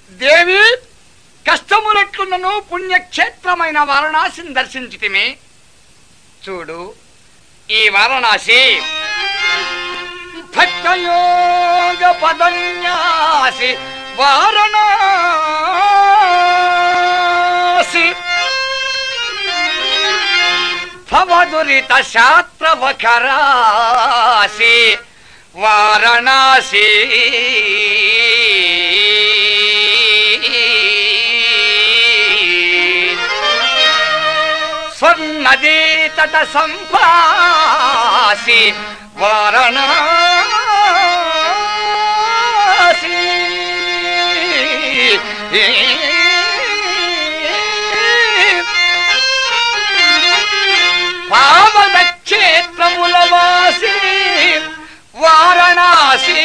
దేవి కష్టములట్లున్నను పుణ్యక్షేత్రమైన వారణాసిని దర్శించితిమి చూడు ఈ వారణాసి భక్తయోగ పదన్యాసి వారణాసి భవదురిత శాస్త్రవకరాసి వారణాసి స్వర్ణదీ తట సంపాసి వారణాసి పావన క్షేత్రముల వాసి వారణాసి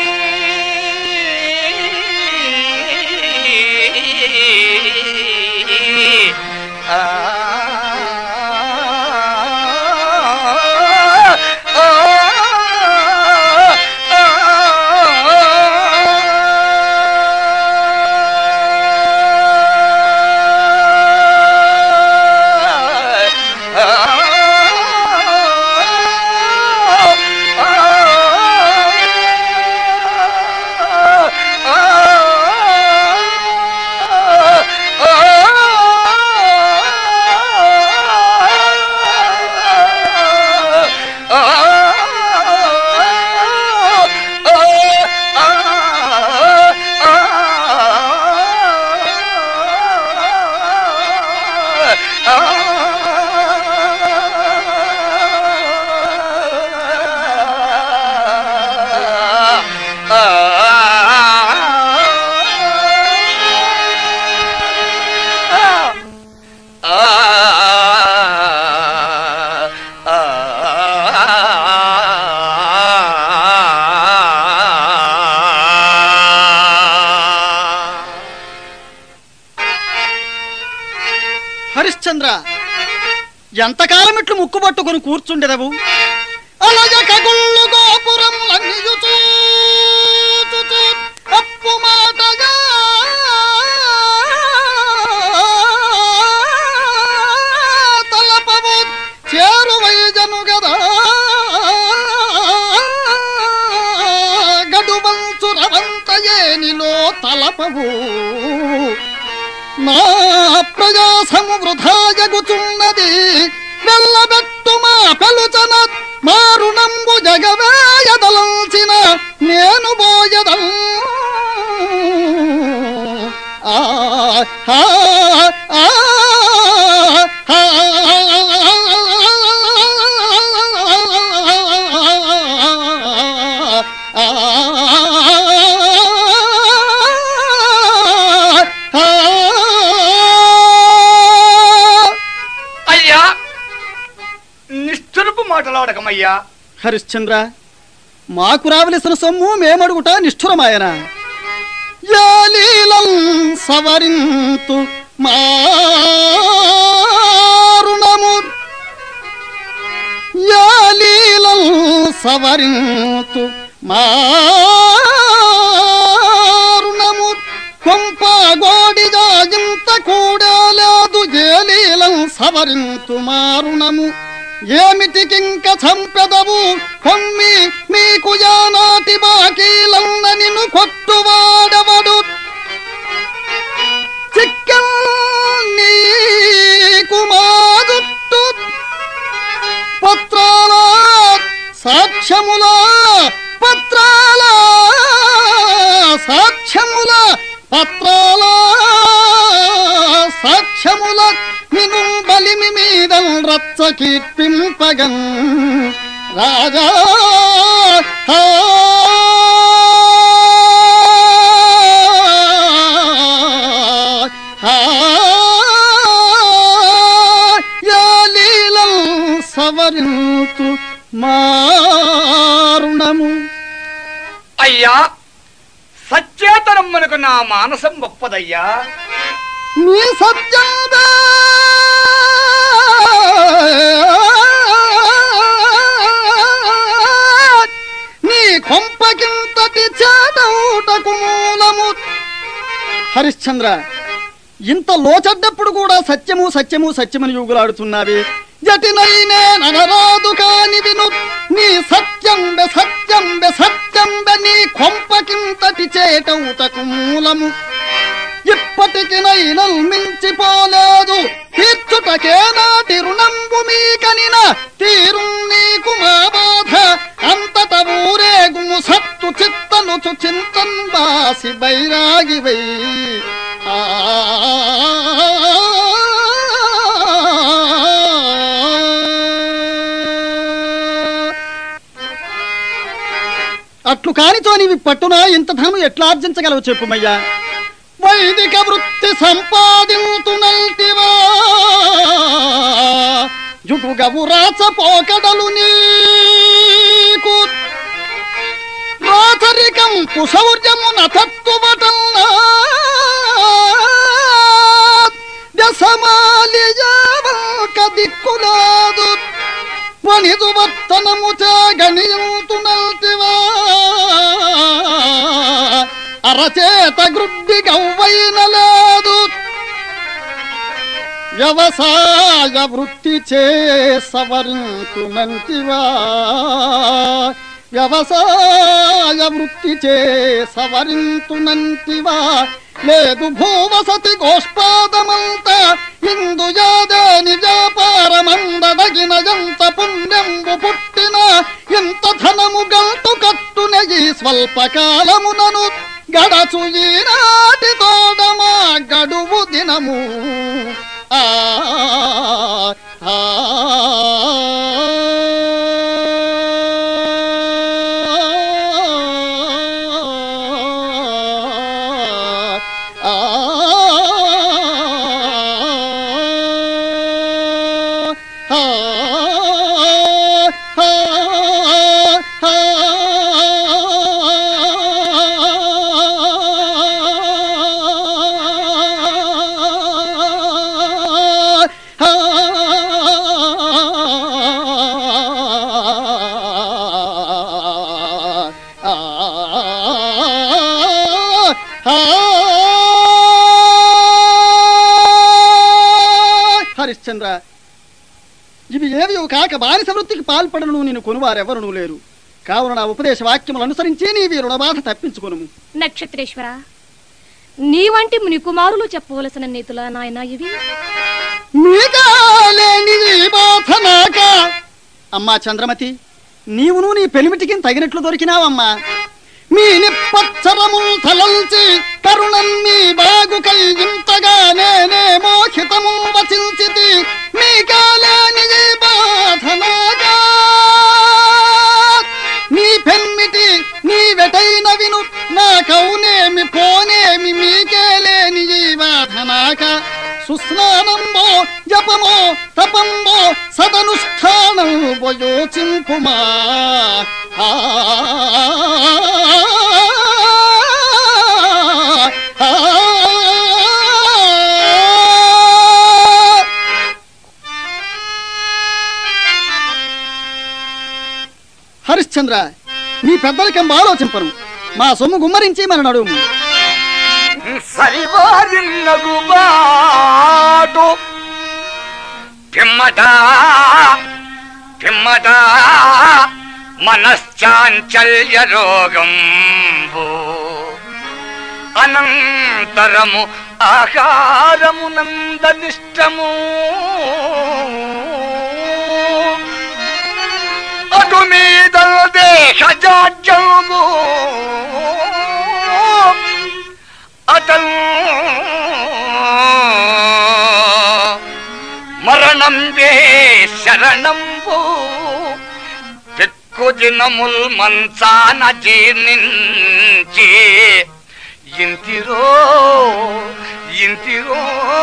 హరిశ్చంద్ర ఎంతకాలం ఇట్లు ముక్కు పట్టుకుని కూర్చుండెదవు అలజక గుళ్ళు గోపురములన్నీయు చూచుచు అప్పు మాటగా తలపవు చేరువైజను గదా గడువంచురవంతయేనిలో తలపవు నా ప్రయాసము వృధాయగుచున్నది వెళ్ళబెట్టు మా పెలుచన మారుణంబు జగవేయదలంచిన నేను బోయదల్ ఆ ఆ ఆ ఆ అయ్యా నిష్ఠురపు మాటలాడకమయ్యా హరిశ్చంద్ర మాకు రావలసిన సొమ్ము మేమడుగుట నిష్ఠురమాయన యాలీలం సవరింతు మారుణము యాలీలం సవరింతు మారుణము కొంప గోడిగా ఇంత కూడా లేదు జేలీలం సవరింతు మారుణము ఏమిటికింక చంపెదవు కొమ్మి మీకు యానాటి బాకీలన్న నిన్ను కొట్టువాడవడు చిక్కల్ నీకు మా జుట్టు పత్రాల సాక్ష్యముల పత్రాల సాక్ష్యముల పత్రాల సాక్ష్యముల నిను బలిమి మీద రచ్చ కీర్తింపగన్ రాజా ఆ, ఆ, యాలీలం సవరింతు మారుణము అయ్యా సచేతనమ్మనకు నా మానసం గొప్పదయ్యా నీ సత్యంబే నీ కొంపకింతటి చేటౌటకు మూలము హరిశ్చంద్ర ఇంత లోచడ్డప్పుడు కూడా సత్యము సత్యము సత్యమని యుగులాడుతున్నావి జటినైనే ననరాదు కాని విను నీ సత్యం బె సత్యం బె సత్యం బె నీ కొంపకింతటి చేటవుటకు మూలము ఇప్పటికి నైనల్ మించిపోలేదు తీర్చుటకే నాటి రుణంబు మీకనిన తీరు నీకు మా బాధ అంతట ఊరేగుము సత్తు చిత్తను చింతన్ బాసి బైరాగివై ఆ అట్లు కానితో నీవి పట్టున ఇంత ధనము ఎట్లా ఆర్జించగలవు చెప్పుమయ్యా వైదిక వృత్తి సంపాదింతునల్టివా జుటుగవు రాచపోకడలు నీకు రాచరికం కుశౌర్యమున తత్తువటల్లా దశమాలియావల్క దిక్కులాదు వణిదు వర్తనము గణియుతునల్తివా అరచేత గ్రుడ్డి గవ్వైన లేదు వ్యవసాయ వృత్తి చే సవరించునంతివా వ్యవసాయ వృత్తి చే సవరించునంతివా లేదు భూవసతి గోష్పాదమంత ఇందు యాదేని వ్యాపారమందదగిన ఎంత పుణ్యంబు పుట్టిన ఎంత ధనము గంటు కట్టున ఈ స్వల్పకాలమునను గడచు ఈనాటి తోడమా గడువు దినము ఆ ఆ, ఆ, ఆ, హరిశ్చంద్ర ఇవి ఏవి కాక బానిస వృత్తికి పాల్పడను నేను కొనువారెవరునూ లేరు కావున నా ఉపదేశ వాక్యములు అనుసరించి నీవి రుణబాధ తప్పించుకొను నక్షత్రేశ్వర నీ వంటి ముని కుమారులు చెప్పవలసిన నీతుల నాయన ఇవి నీకాలేని బాధ నాక అమ్మా చంద్రమతి నీవును నీ పెనిమిటికి తగినట్లు దొరికినావమ్మా మీ నిప్పచ్చరముల్ తలంచి కరుణం మీ బాగుకై ఇంతగా నేనే మోహితము వచించితి మీ కాలేని బాధ నాకా నీ పెన్మిటి నీ వెటైన విను నా కౌనేమి పోనేమి మీకే లేని ఈ బాధనాక సుస్నానంబో జపమో తపంబో సదనుష్ఠానం యోచింపుమా ఆ, ఆ, ఆ. హరిశ్చంద్ర నీ పెద్దలకం ఆలోచింపను మా సొమ్ము గుమ్మరించి మన నడుము సరివారిన్నగు బాటు పిమ్మట పిమ్మట మనశ్చాంచల్య రోగంబు అనంతరము ఆహారమునందనిష్టము అటు మీద దేహ జాడ్యము అతను మరణం వే శరణంబు పెక్కు దినముల్ మంచాన జీర్ణించి ఇంతిరో ఇంతిరో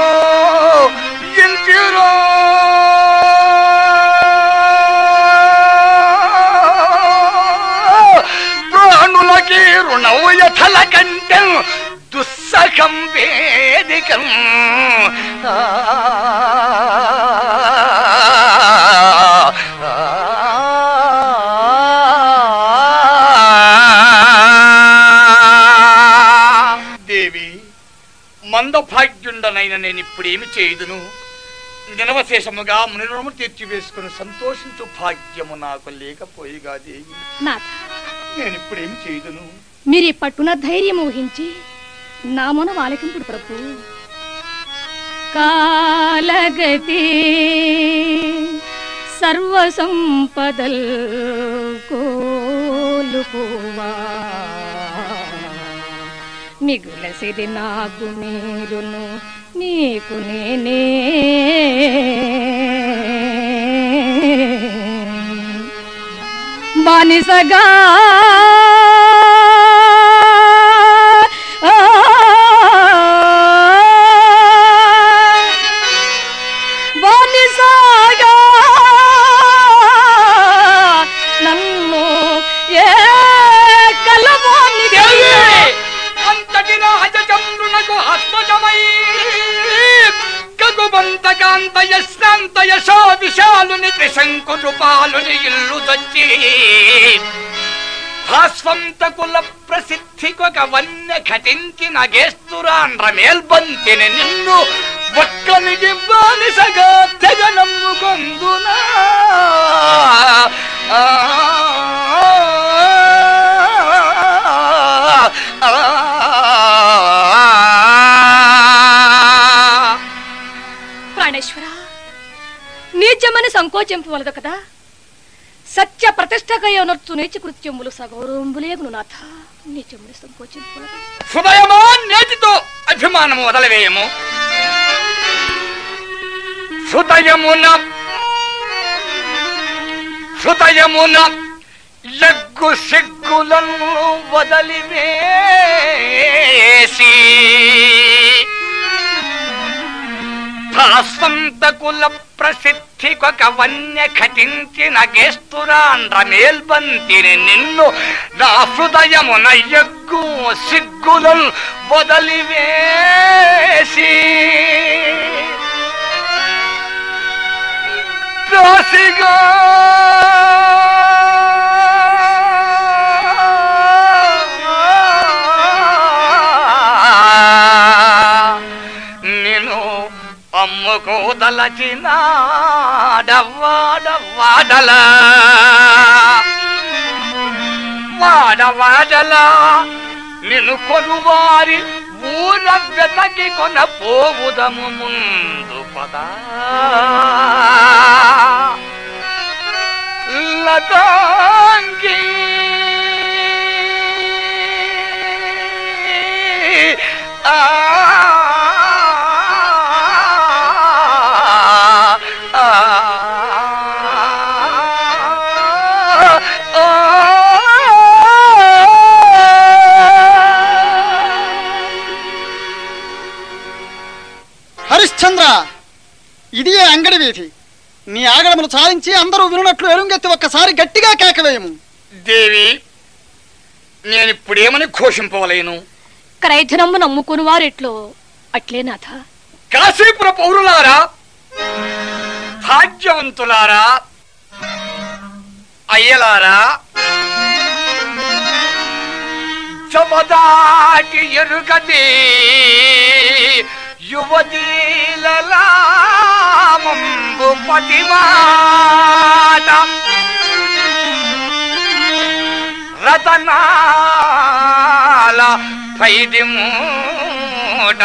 ఇంతిరో ప్రాణులకి రుణవు యథల కంటే దుస్సహం వేదికం ఆ, దేవి మందభాగ్యుండనైన నేను ఇప్పుడేమి చేయుదును నిరవశేషముగా మునిరుణము తీర్చివేసుకుని సంతోషించు భాగ్యము నాకు లేకపోయిగా దేవి నాథ నేను ఇప్పుడేమి చేయుదును మీరు ఈ పట్టున ధైర్యం ఊహించి నా మొన వాలకింపుడు ప్రభు కాలగతి సర్వసంపదల్ కోలుకోవా మిగులసిది నాకు మీరును నీకు నేనే బానిసగా బానిసగా నన్ను ఏ కలవాణి అంతటి రాజచంద్రునకు ఆత్మజమై కగుబంతకాంతయ శ్రాంతయ శో విశాలుని త్రిశంకుడు పాలుని ఇల్లు దొచ్చి భాస్వంతకుల ప్రసిద్ధికొక వన్య ఘటించిన గేస్తురాండ్ర మేల్బంతిని నిన్ను ఒక్కనికి బానిసగా తెగనమ్ము కొందునా ఆ, ఆ, ఆ. ప్రాణేశ్వర నీచమని సంకోచింపవలదు కదా సత్య ప్రతిష్టకయోనొచ్చు నీచ కృత్యములు సగౌరవంబులేగును నాథ నీచమని సంకోచింపవలదు హృదయమా నేటితో అభిమానము వదలవేయము హృదయమున హృదయమున ఎగ్గు సిగ్గులను వదలివేసి భాస్వంతకుల ప్రసిద్ధికొక వన్య ఘటించిన గేస్తురాండ్ర మేల్బంతిని నిన్ను నా హృదయమున ఎగ్గు సిగ్గులను వదలివేసి దాసిగా నిన్ను అమ్ముకోదలచిన డవ్వాడవ్వాడల వాడవాడల నిన్ను కొనువారి ఊర వెతకి కొన పోవుదము ముందు పదా లతాంగి ఆ హరిశ్చంద్ర ఇది అంగడి వీధి నీ ఆగడములు సాధించి అందరూ వినున్నట్లు ఎరుంగెత్తి ఒక్కసారి గట్టిగా కేకవేయము దేవి నేను ఇప్పుడేమని ఘోషింపవలేను క్రైధనము నమ్ముకుని వారెట్లో అట్లే నాథ కాశీపుర పౌరులారా భాగ్యవంతులారా అయ్యలారా జమదాటి ఎరుగది యువతీలలామంబు పతిమాట రతనాల పైది మూట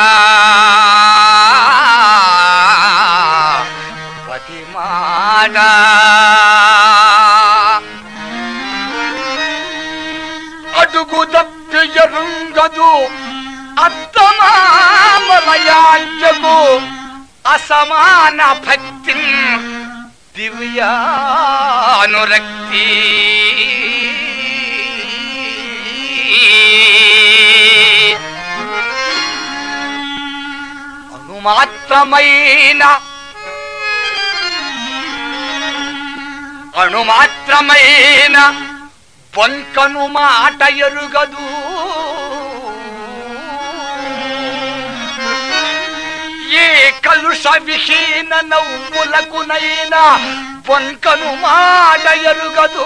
పతిమాట అడుగు తప్పి ఎరుంగదు అత్తమామలయాజ్యకు అసమాన భక్తి దివ్యానురక్తి అణుమాత్రమైన అణుమాత్రమైన పొంకను మాట ఎరుగదు ఏ కలుష విహీన నవ్వులకునైనా పొంకను మాట ఎరుగదు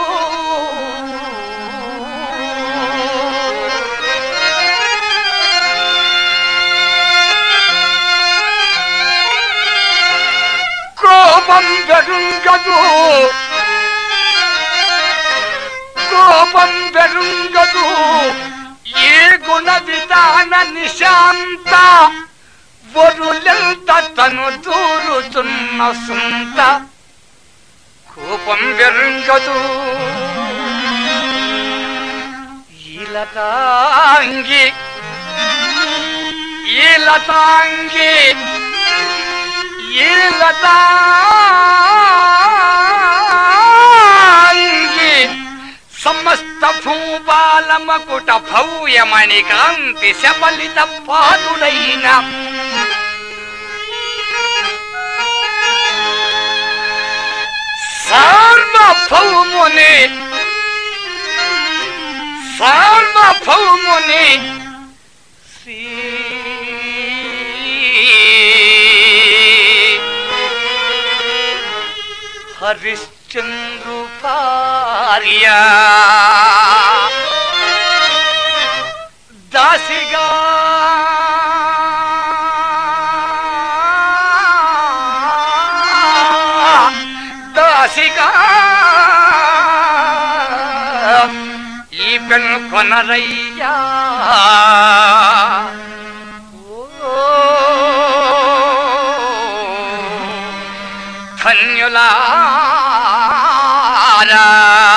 కోపం పెరుంగదు కోపం పెరుంగదు ఏ గుణ విధాన నిశాంత వరులెంత తను దూరుతున్న సుంత కోపం పెరుంగదు ఈలతాంగి ఈలతాంగి ఈలతాంగి సమస్త భూపాలమకుట భవ్యమణి కాంతి శబలిత పాదుడైన సార్వభౌముని సార్వభౌముని శ్రీ హరిశ్చంద్రు భార్య దాసిగా దాసిగా ఈ పెను కొనరయ్యా ధన్యులారా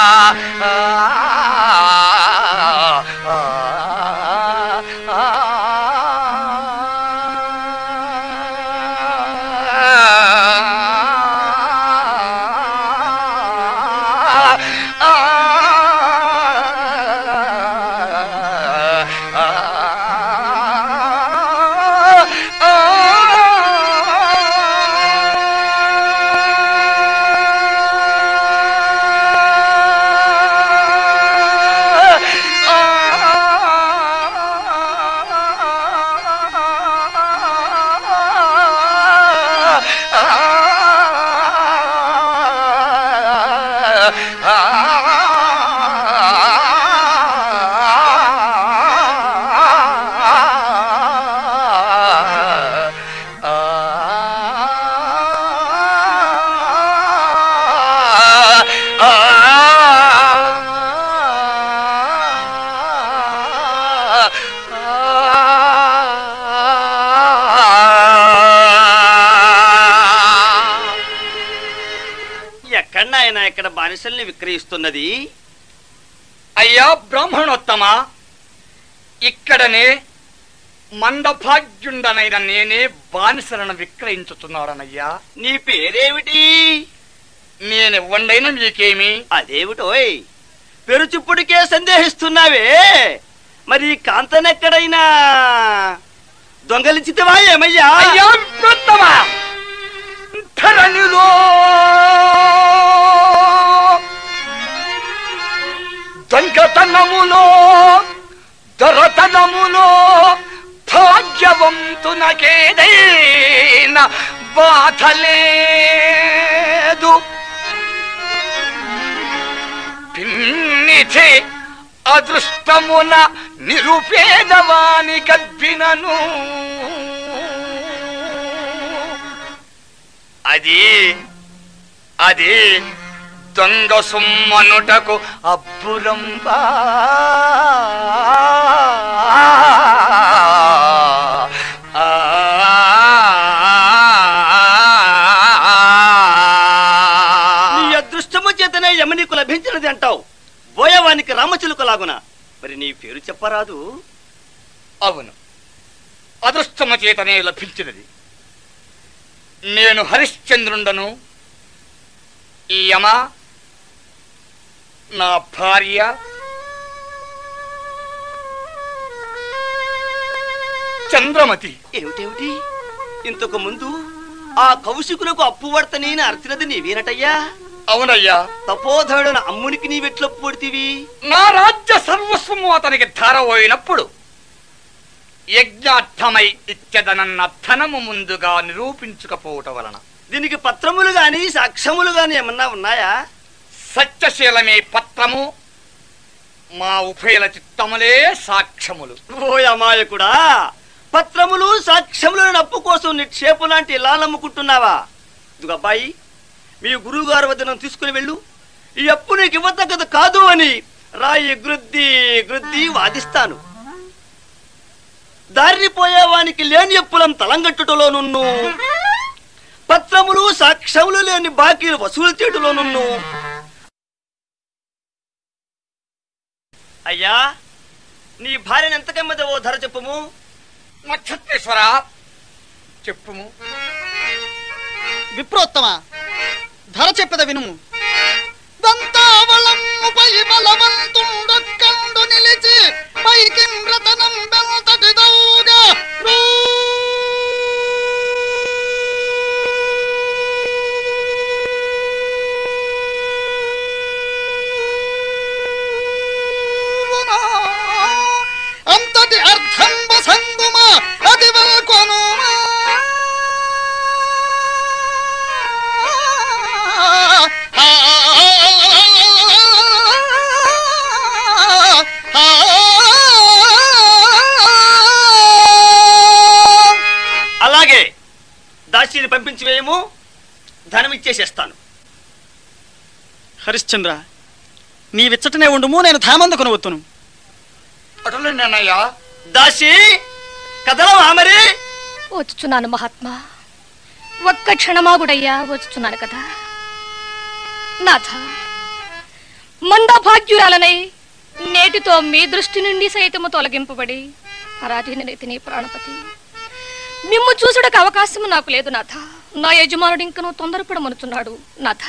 ఎక్కడ నాయన ఇక్కడ బానిసల్ని విక్రయిస్తున్నది అయ్యా బ్రాహ్మణోత్తమ ఇక్కడనే మండభాగ్యుండనైన నేనే బానిసలను విక్రయించుతున్నాడనయ్యా నీ పేరేమిటి నేనివ్వండైనా మీకేమి అదేమిటోయ్ పెరుచుప్పుడికే సందేహిస్తున్నావే మరి కాంతనెక్కడైనా దొంగలించితవా ఏమయ్యా అయ్యా ఉత్తమ ధరణిలో దొంగతనములో దొరతనములో భాగ్యవంతునకేదైనా బాధలేదు పిన్నిధి అదృష్టమున నిరుపేదవాని గద్వినను అది అది దొంగ సుమ్మనుటకు అబ్బురంబా నీ అదృష్టము చేతనే యమనీకు లభించినది అంటావు బోయవానికి రామచిలుకలాగున మరి నీ పేరు చెప్పరాదు అవును అదృష్టము చేతనే లభించినది నేను హరిశ్చంద్రుండను ఈ యమ నా భార్య చంద్రమతి ఏమిటేమిటి ఇంతకు ముందు ఆ కౌశికులకు అప్పు పడతని అర్చినది నీవేనటయ్యా అవునయ్యా తపోధరుడన అమ్మునికి నీవెట్ల పొడితివి నా రాజ్య సర్వస్వము అతనికి ధారపోయినప్పుడు యజ్ఞార్థమై ఇచ్చదనన్న ధనము ముందుగా నిరూపించకపోవటం వలన దీనికి పత్రములు గాని సాక్ష్యములు గాని ఏమన్నా ఉన్నాయా సత్యశీలమే పత్రము మా ఉభయల చిత్తములే సాక్ష్యములు ఓ అమాయకుడా పత్రములు సాక్ష్యములు నప్పు కోసం నిక్షేపు లాంటి ఇలా నమ్ముకుంటున్నావా ఇదిగో అబ్బాయి మీ గురువు గారి వద్ద నన్ను తీసుకుని వెళ్ళు ఈ అప్పు నీకు ఇవ్వతగ్గదు కాదు అని రాయి గృద్ది గృద్ది వాదిస్తాను దారిని పోయేవానికి లేని అప్పులం తలంగట్టుటలోనున్ను పత్రములు సాక్ష్యములు లేని బాకీలు వసూలు చేయటంలోనున్ను అయ్యా నీ భార్యను ఎంత కమ్మదవో ధర చెప్పుము నక్షత్రేశ్వర చెప్పుము విప్రోత్తమ ధర చెప్పద వినుము దంతావళముపై బలవంతుండొక్కండు నిలిచి పైకి వ్రతనం బెంతటిదౌగా అంతటి అర్థంబ సంగుమ అది వల్కొనుమా అలాగే దాసిని పంపించి వేయము ధనం ఇచ్చేసేస్తాను హరిశ్చంద్ర నీ విచ్చటనే ఉండుము నేను ధామందుకుని వత్తును అటులు నేనయ్యా దాసి కదలవా మరి వచ్చుచున్నాను మహాత్మా ఒక్క క్షణమాగుడయ్యా వచ్చుచున్నాను కదా నాథ మందభాగ్యురాలనై నేటితో మీ దృష్టి నుండి సైతము తొలగింపబడి పరాధీనరైతే ప్రాణపతి మిమ్ము చూసుడకు అవకాశం నాకు లేదు నాథ నా యజమానుడు ఇంకను తొందరపడమనుచున్నాడు నాథ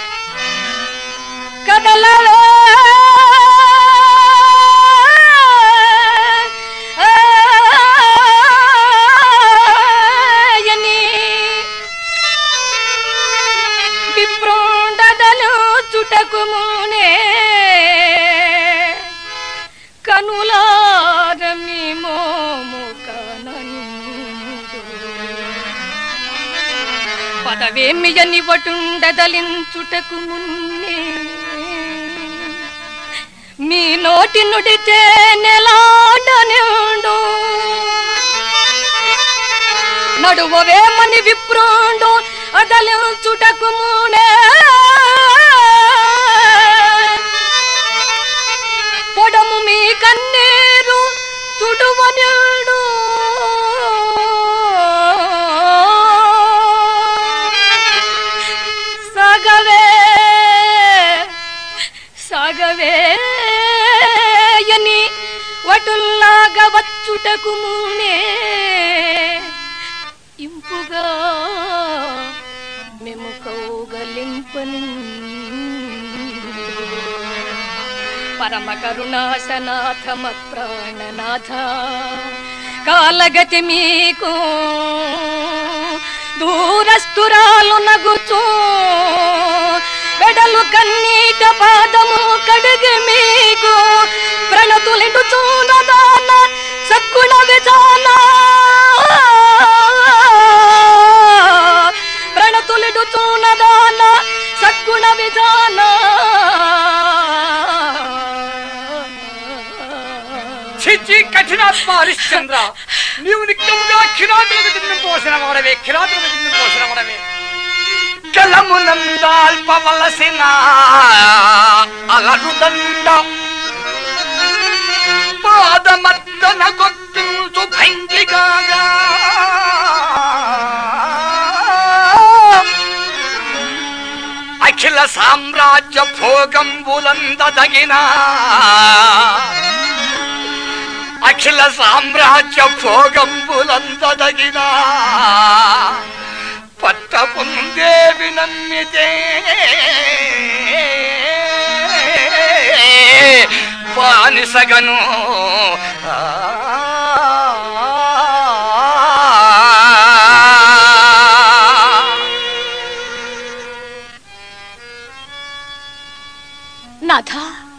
కదలవే ఆయని విప్రోండదలు చుటకు మునే కనులారమి మోము కననిందు పదవేమి అని వటుండదలించుటకు మున్నే మీ నోటి నుడితే నెలాడనిండు నడువవేమని విప్రోండు అదలించుటకు మునే పొడము మీ కన్నీరు తుడువనిడు సాగవే సాగవే అని వటుల్లాగా వచ్చుటకు మునే ఇంపుగా మేము కౌగలింపని పరమ కరుణాసనాథమ ప్రాణనాథ కాలగతి మీకు దూరస్తురాలు నగుచూ వెడలు కన్నీట పాదము కడిగి మీకు ప్రణతులిడు చూనదాన సక్కుణ విధాన ప్రణతులిడు చూనదాన సక్కుణ విధాన చిచ్చి కఠినాత్మ హరిశ్చంద్ర నీవు నిత్యముగా కిరాతులకు తిన్నం పోసిన వాడవే కిరాతులకు తిన్నం పోసిన వాడవే కలమునందాల్పవలసిన అలరుదండ పాదమర్దన కొట్టించు భంగిగాగా అఖిల సామ్రాజ్య భోగంబులందదగిన అఖిల సామ్రాజ్య భోగంబులందదగిన పట్టపుందేవి నమ్మితే బానిసగను నాథ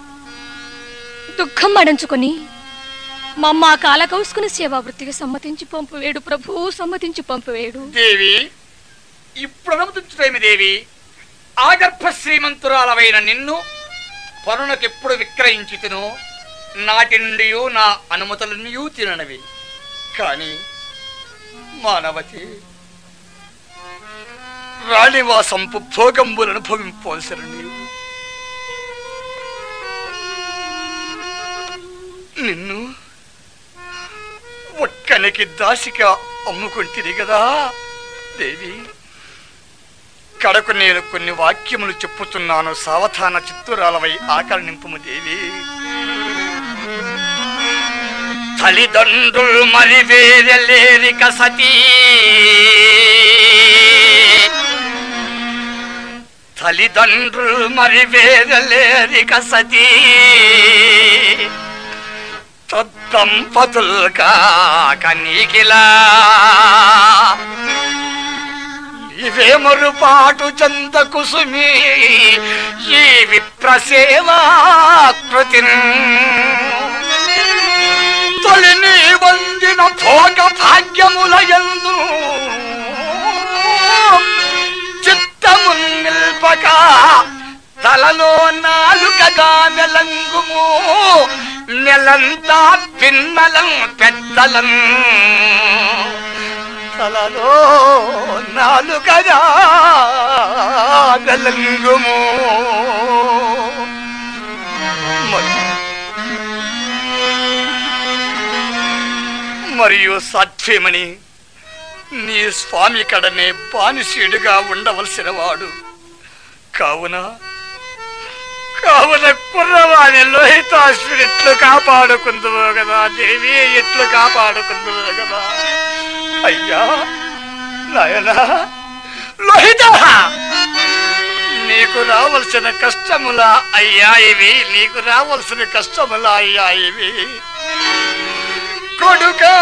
దుఃఖం అడంచుకొని మమ్మ కాల కౌసుకుని సేవా వృత్తికి సమ్మతించి పంపువేడు ప్రభు సమ్మతించి పంపువేడు దేవి ఇప్పుడు అనుమతించుటేమి దేవి ఆగర్భ శ్రీమంతురాలవైన నిన్ను పరునకెప్పుడు విక్రయించితును నాటి నుండి నా అనుమతులన్నీ తిననవి కానీ మానవతి రాణివాసంపు భోగంబులను భోగింపవలసిన నీవు నిన్ను ఒక్కనికి దాసిగా అమ్ముకుంటుంది కదా దేవి కడకు నేను కొన్ని వాక్యములు చెప్పుతున్నాను సావధాన చిత్తురాలవై ఆకలి నింపుము దేవి తల్లిదండ్రులు మరి వేరలేరిక సతీ తల్లిదండ్రులు మరి వేరలేరిక సతీ తద్దంపతులుగా కనీకిలా ఇవే మరుపాటు చంద కుసుమి ఈ విప్రసేవాకృతి తొలిని వందిన భోగ భాగ్యముల ఎందు చిత్తము నిల్పక తలలో నాలుకగా మెలంగుము నెలంతా పిన్నలం పెద్దలం తలలో నాలుకగా మెలంగుము మరి- మరియు సాధ్యమని నీ స్వామి కడనే బానిసీడుగా ఉండవలసిన వాడు కావున కావున కుర్రవాణి లోహితాశ్వరి ఎట్లు కాపాడుకుందువో కదా దేవి ఎట్లు కాపాడుకుందువో కదా అయ్యా నాయనా లోహిత నీకు రావలసిన కష్టములా అయ్యా ఇవి నీకు రావలసిన కష్టములా అయ్యా ఇవి కొడుకా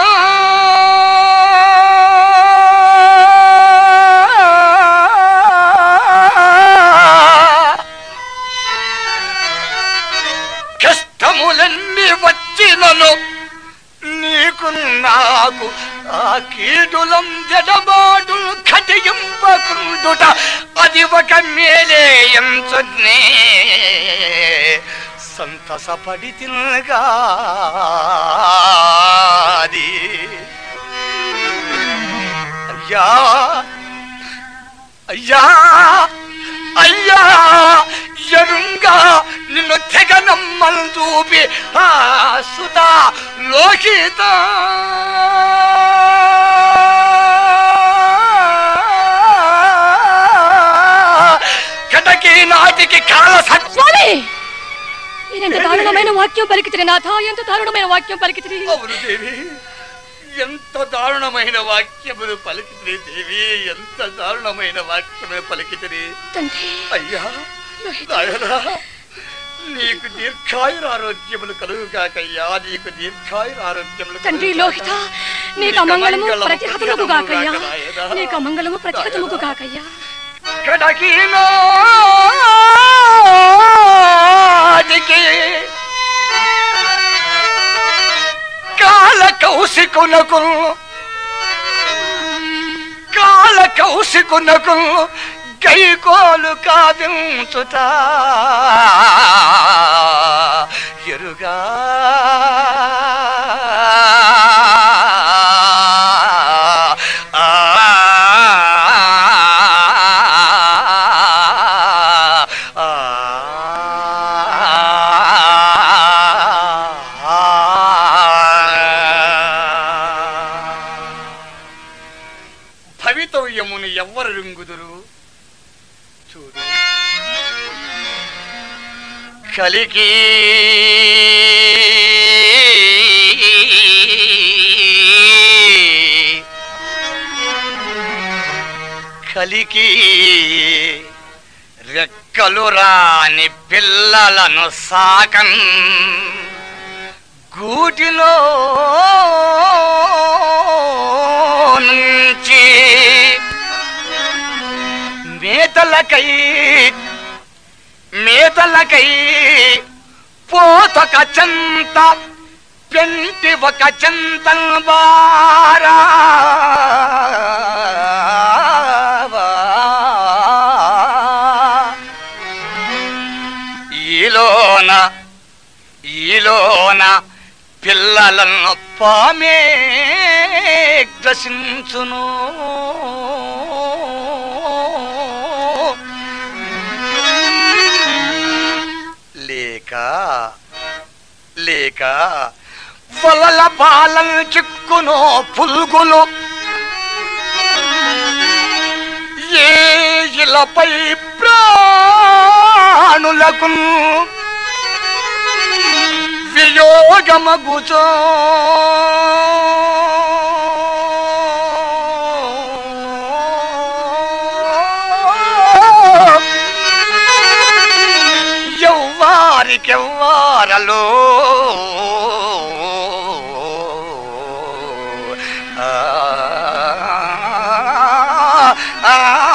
కష్టములన్నీ వచ్చినను నీకు నాకు ఆ కీడులం జడబాడు ఖటింపకుండుట అది ఒక మేలే ఎంచనే సంతసపడి తినగా అది అయ్యా అయ్యా అయ్యా ఎరుంగా నిన్ను తెగ నమ్మలు చూపి ఆ సుత లోకిత కటకి నాటికి కాల సత్వ స్వామి మీరెంత దారుణమైన వాక్యం పలికితిరి నాథ ఎంత దారుణమైన వాక్యం పలికితిరి అవును దేవి ఎంత దారుణమైన వాక్యములు పలికితిరి దేవి ఎంత దారుణమైన వాక్యములు పలికితిరి తండ్రి అయ్యా లోహిత, నాయనా నీకు దీర్ఘాయురారోగ్యములు కలుగుగాకయ్యా నీకు దీర్ఘాయురారోగ్యములు తండ్రి లోహిత నీకు అమంగళము ప్రతిహతముకు కాకయ్యా నీకు అమంగళము ప్రతిహతముకు కాకయ్యా కడకినాటికి కాల కౌశికునకు కాల కౌశికునకు గైకోలు కావించుట ఎరుగా భవితవ్యమును ఎవ్వరు రింగుదురు చూడు కలికి కలికి రెక్కలు రాని పిల్లలను సాకన్ గూటిలో నుంచి మేతలకై మేతలకై పోతక చెంత పెంటి ఒక చెంతం బారా ఈలోన ఈలోన పిల్లలను పామే గ్రసించును లేక లేక వలల పాలన చిక్కునో పుల్గులు ఏ ఇలపై ప్రాణులకు వియోగమగుచో ఎవ్వారికెవ్వారలో ఆ, ఆ,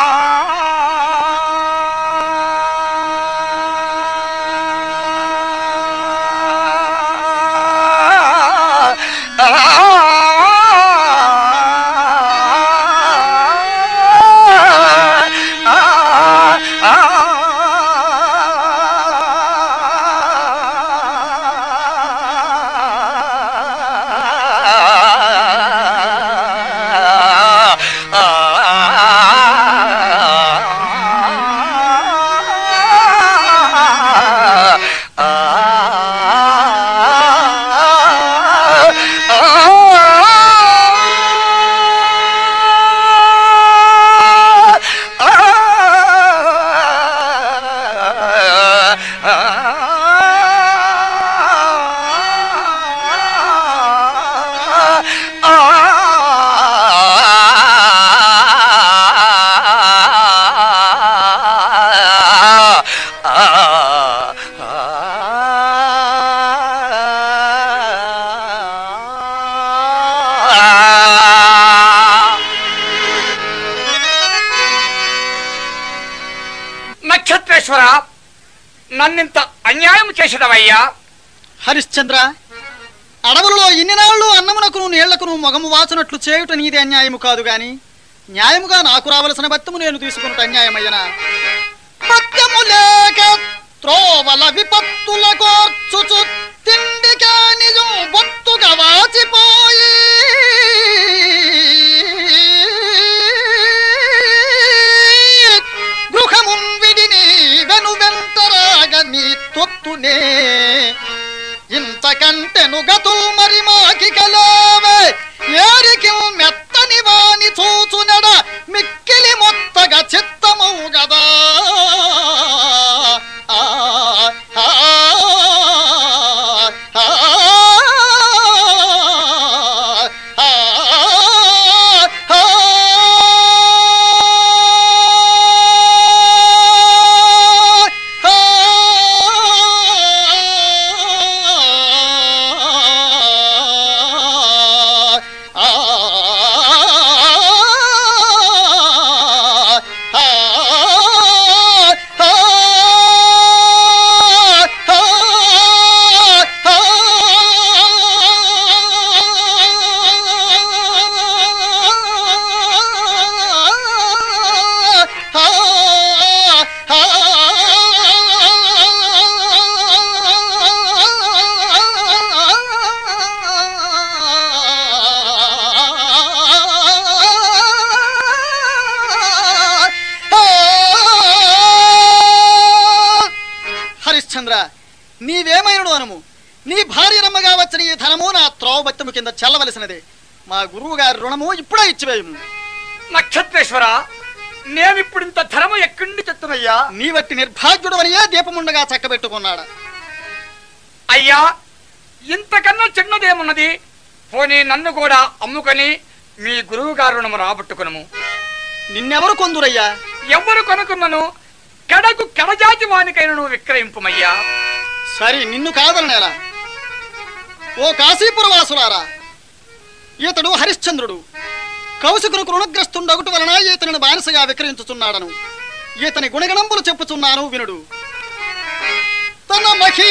నక్షత్రేశ్వర నన్నింత అన్యాయం చేసినవయ్యా హరిశ్చంద్ర అడవులలో ఇన్ని నాళ్ళు అన్నమునకును నీళ్లకును మొగము వాచునట్లు చేయుట నీది అన్యాయము కాదు గాని న్యాయముగా నాకు రావలసిన బత్తము నేను తీసుకున్నట అన్యాయమయ్యనా బత్తము లేక త్రోవల విపత్తుల కోర్చుచు తిండిగా నిజం బొత్తుగా వాచిపోయి గృహమున్ విడిని వెను వెంతరాగ నీ తొత్తునే ఇంతకంటెను గతుల్ మరి మాకి కలావే ఏరికి మెత్తని వాని చూచునడ మిక్కిలి మొత్తగా చిత్తము గదా ఆ, ఆ, ఆ, ఆ, హరిశ్చంద్ర నీవేమైనడు అనుము నీ భార్య రమ్మగా వచ్చిన ఈ ధనము నా త్రోవబత్తము కింద చెల్లవలసినదే మా గురువు గారి రుణము ఇప్పుడే ఇచ్చివేయము నక్షత్రేశ్వర నేనిప్పుడు ఇంత ధర్మ ఎక్కడి నుంచి తెస్తున్నయ్యా నీ వట్టి నిర్భాగ్యుడవనియే దీపముండగా చక్కబెట్టుకున్నాడు అయ్యా ఇంతకన్నా చిన్నదేమున్నది పోనీ నన్ను కూడా అమ్ముకొని మీ గురువు గారు రుణము రాబట్టుకునము నిన్నెవరు కొందురయ్యా ఎవరు కొనుక్కున్నను కడకు కడజాతి వానికైనను విక్రయింపుమయ్యా సరి నిన్ను కాదననేలా ఓ కాశీపుర వాసులారా ఈతడు హరిశ్చంద్రుడు కౌశికును రుణగ్రస్తుండగుట వలన ఈతనిని బానిసగా విక్రయించుచున్నాడను ఈతని గుణగణంబులు చెప్పుచున్నాను వినుడు తన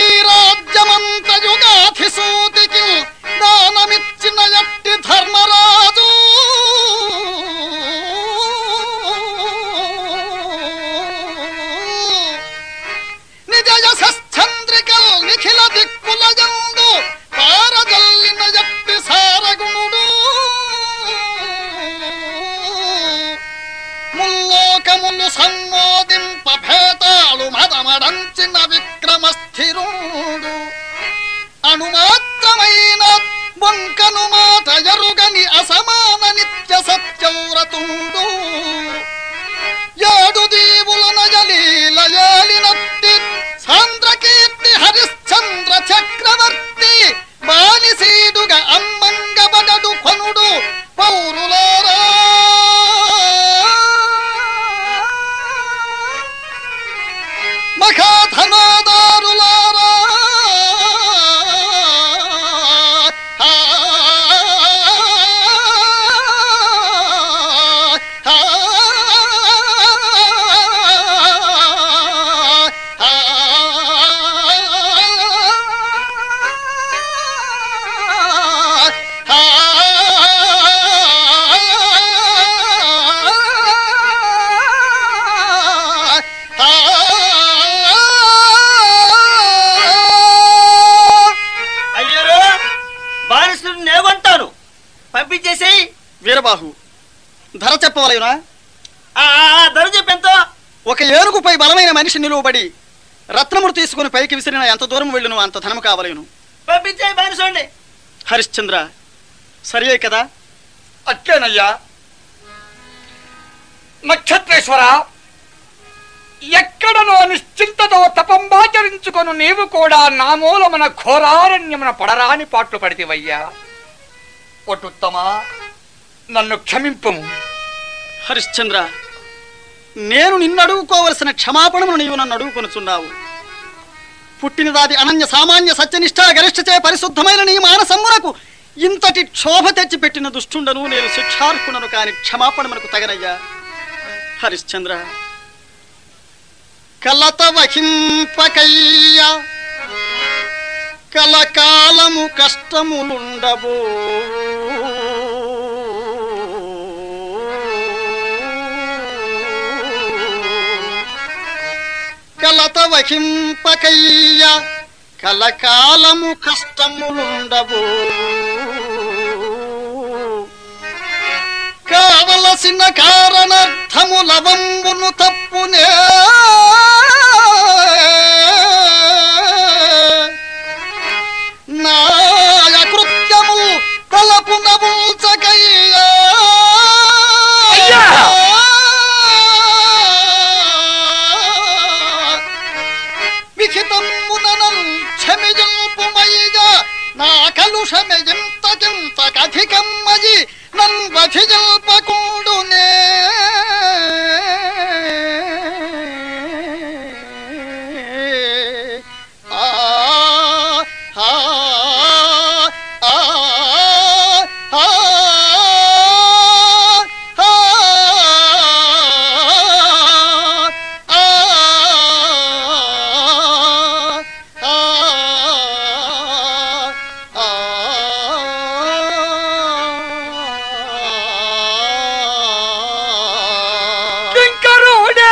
మహీరాజ్యమంతయుగాధిసూతికి దానమిచ్చిన ఎట్టి ధర్మరాజు నిజయ సశ్చంద్రికల్ నిఖిల దిక్కుల యందు పారజల్లిన ఎట్టి సారగుణుడు ముల్లోకములు సమ్మోదింప భేతాలు మదమడంచిన విక్రమ పరమస్థిరుడు అణుమాత్రమైన బొంకను మాట ఎరుగని అసమాన నిత్య సత్యవ్రతుండు ఏడు దీవుల నయలీలయాలినట్టి సాంద్రకీర్తి హరిశ్చంద్ర చక్రవర్తి బానిసీడుగా అమ్మంగబడడు కొనుడు పౌరులారా మఖాధనాదారులారా అయ్యారు బానిసుడు నేవంటాను పంపించేసేయి వీరబాహు ధర చెప్పవలేనా ఆ ఆ, ఆ, ధర చెప్పెంతో ఒక ఏనుగుపై బలమైన మనిషి నిలువబడి రత్నముడు తీసుకుని పైకి విసిరిన ఎంత దూరం వెళ్ళును అంత ధనము కావలేను పంపించేయి బానిసండి హరిశ్చంద్ర సరియే కదా అట్లేనయ్యా నక్షత్రేశ్వర ఎక్కడనో నిశ్చింతతో తపంబాచరించుకొను నీవు కూడా నా మూలమున ఘోరారణ్యమున పడరాని పాటలు పడితివయ్యా ఒటుత్తమా నన్ను క్షమింపము హరిశ్చంద్ర నేను నిన్ను అడుగుకోవలసిన క్షమాపణను నీవు నన్ను అడుగుకొనుచున్నావు పుట్టినదాది అనన్య సామాన్య సత్యనిష్ట గరిష్టచే పరిశుద్ధమైన నీ మానసమ్మునకు ఇంతటి క్షోభ తెచ్చి పెట్టిన దుష్టుండను నేను శిక్షార్హునను కాని క్షమాపణ మనకు తగనయ్యా హరిశ్చంద్ర కలత వహింపకయ్యా కలకాలము కష్టములుండబో కలత వహింపకయ్య కలకాలము కష్టములుండబో కావలసిన కారణార్థము లవంబును తప్పునే నాయ కృత్యము తలపు నబుల్చకయ్యా అయ్యా! విహితముననం క్షమిజల్పుమయ్య నా కలుషమెజింతకింత కధికమ్మయి నన్ వధిజల్పకుండునే ఆ ఆ ఆ ఆ కింకరుడే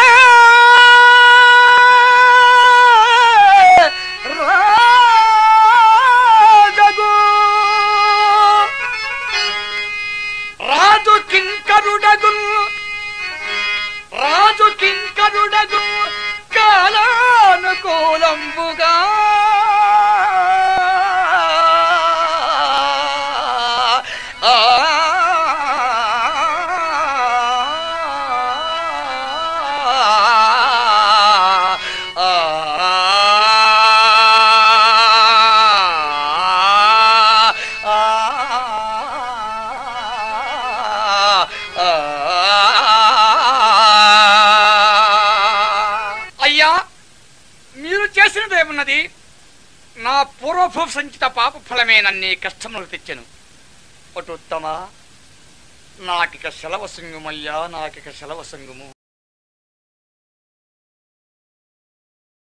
రాజగు రాజు కింకరుడగు రాజు కింకరుడగు కాలానుకూలంబుగా ఆ అయ్యా మీరు చేసినదేమున్నది నా పూర్వభూ సంచిత పాప ఫలమే నన్ను కష్టములు తెచ్చెను అటుత్తమా నాకిక సెలవు సంగుమయ్యా నాకిక సెలవు సంగుము